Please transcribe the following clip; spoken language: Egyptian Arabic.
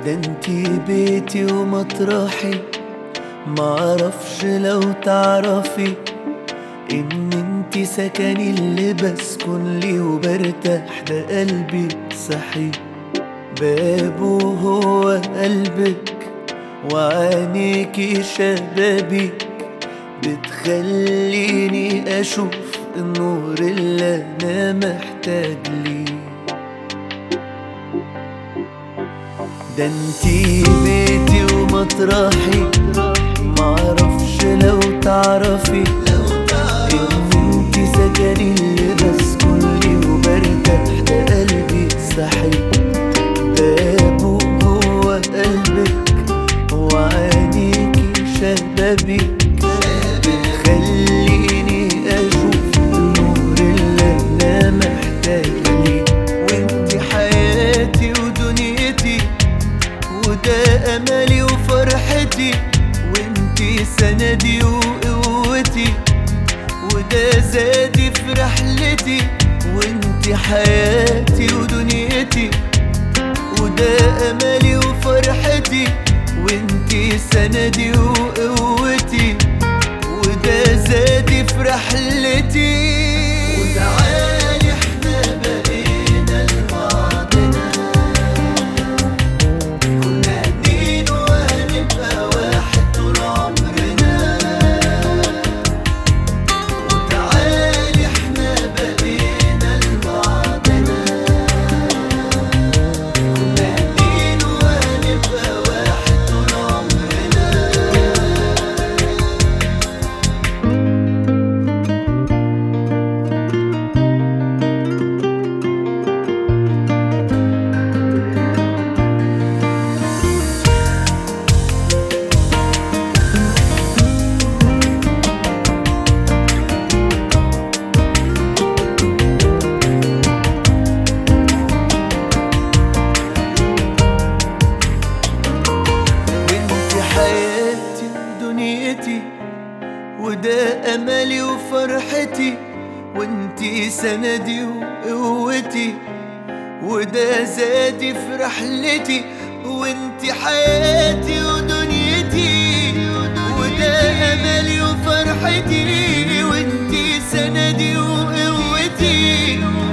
ده انتي بيتي ومطرحي معرفش لو تعرفي ان انتي سكني اللي بسكن لي وبرتاح ده قلبي صحي بابه هو قلبك وعينيكي شبابيك بتخليني اشوف النور اللي انا محتاج ليه ده انتي بيتي ومطرحي معرفش لو تعرفي ان انتي سكني اللي بسكن لي وبرتاح ده قلبي صحي بابه هو قلبك وعينيكي شبابيك بتخليني اشوف النور اللي انا محتاج ليه وانتي حياتي ودنيتي وده املي وفرحتي وانتي سندي وقوتي وده زادي في رحلتي وانتي حياتي ودنيتي وده املي وفرحتي وانتي سندي وقوتي وده زادي في رحلتي وتعالي احنا بقينا لبعضنا كنا اتنين وهنبقى واحد طول عمرنا وتعالي احنا بقينا لبعضنا كنا اتنين وهنبقى واحد طول عمرنا وانتي حياتي ودنيتي وده املي وفرحتي وانتي سندي وقوتي وده زادي في رحلتي وانتي حياتي ودنيتي وده املي وفرحتي وانتي سندي وقوتي